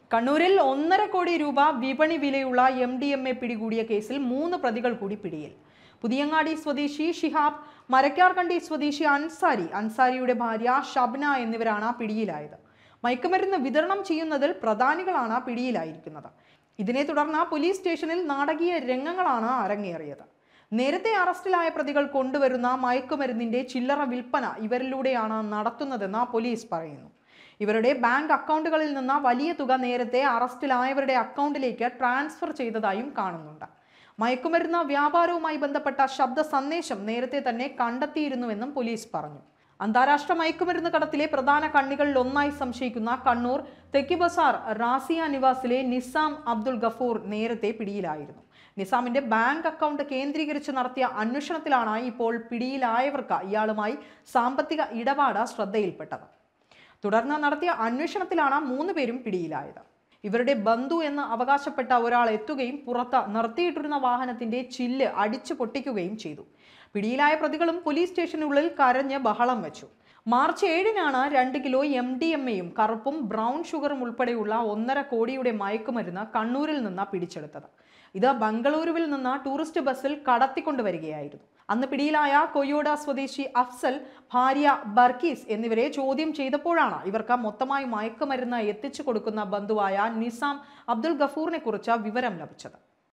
കണ്ണൂരിൽ ഒന്നര കോടി രൂപ വിപണി വിലയുള്ള എം ഡി എം എ പിടികൂടിയ കേസിൽ മൂന്ന് പ്രതികൾ കൂടി പിടിയിൽ പുതിയങ്ങാടി സ്വദേശി ഷിഹാബ് മരക്കാർകണ്ടി സ്വദേശി അൻസാരി അൻസാരിയുടെ ഭാര്യ ഷബ്ന എന്നിവരാണ് പിടിയിലായത് മയക്കുമരുന്ന് വിതരണം ചെയ്യുന്നതിൽ പ്രധാനികളാണ് പിടിയിലായിരിക്കുന്നത് ഇതിനെ തുടർന്ന് പോലീസ് സ്റ്റേഷനിൽ നാടകീയ രംഗങ്ങളാണ് അരങ്ങേറിയത് നേരത്തെ അറസ്റ്റിലായ പ്രതികൾ കൊണ്ടുവരുന്ന മയക്കുമരുന്നിന്റെ ചില്ലറ വിൽപ്പന ഇവരിലൂടെയാണ് നടത്തുന്നതെന്ന് പോലീസ് പറയുന്നു ഇവരുടെ ബാങ്ക് അക്കൗണ്ടുകളിൽ നിന്ന് വലിയ തുക നേരത്തെ അറസ്റ്റിലായവരുടെ അക്കൗണ്ടിലേക്ക് ട്രാൻസ്ഫർ ചെയ്തതായും കാണുന്നുണ്ട് മയക്കുമരുന്ന് വ്യാപാരവുമായി ബന്ധപ്പെട്ട ശബ്ദ സന്ദേശം നേരത്തെ തന്നെ കണ്ടെത്തിയിരുന്നുവെന്നും പോലീസ് പറഞ്ഞു അന്താരാഷ്ട്ര മയക്കുമരുന്ന് കടത്തിലെ പ്രധാന കണ്ണികളിൽ ഒന്നായി സംശയിക്കുന്ന കണ്ണൂർ തെക്കി ബസാർ റാസിയ നിവാസിലെ നിസാം അബ്ദുൾ ഗഫൂർ നേരത്തെ പിടിയിലായിരുന്നു നിസാമിന്റെ ബാങ്ക് അക്കൗണ്ട് കേന്ദ്രീകരിച്ച് നടത്തിയ അന്വേഷണത്തിലാണ് ഇപ്പോൾ പിടിയിലായവർക്ക് ഇയാളുമായി സാമ്പത്തിക ഇടപാട് ശ്രദ്ധയിൽപ്പെട്ടത് തുടർന്ന് നടത്തിയ അന്വേഷണത്തിലാണ് മൂന്ന് പേരും പിടിയിലായത് ഇവരുടെ ബന്ധു എന്ന് അവകാശപ്പെട്ട ഒരാൾ എത്തുകയും പുറത്ത് നിർത്തിയിട്ടിരുന്ന വാഹനത്തിന്റെ ചില്ല് അടിച്ചു പൊട്ടിക്കുകയും ചെയ്തു പിടിയിലായ പ്രതികളും പോലീസ് സ്റ്റേഷനുള്ളിൽ കരഞ്ഞ് ബഹളം വെച്ചു മാർച്ച് ഏഴിനാണ് രണ്ട് കിലോ എം ഡി എം എയും കറുപ്പും ബ്രൗൺ ഷുഗറും ഉൾപ്പെടെയുള്ള ഒന്നര കോടിയുടെ മയക്കുമരുന്ന് കണ്ണൂരിൽ നിന്ന് പിടിച്ചെടുത്തത് ഇത് ബംഗളൂരുവിൽ നിന്ന് ടൂറിസ്റ്റ് ബസ്സിൽ കടത്തിക്കൊണ്ടുവരികയായിരുന്നു അന്ന് പിടിയിലായ കൊയ്യോഡ സ്വദേശി അഫ്സൽ ഭാര്യ ബർക്കീസ് എന്നിവരെ ചോദ്യം ചെയ്തപ്പോഴാണ് ഇവർക്ക് മൊത്തമായി മയക്കുമരുന്ന് എത്തിച്ചു കൊടുക്കുന്ന ബന്ധുവായ നിസാം അബ്ദുൾ ഗഫൂറിനെ കുറിച്ച് വിവരം ലഭിച്ചത്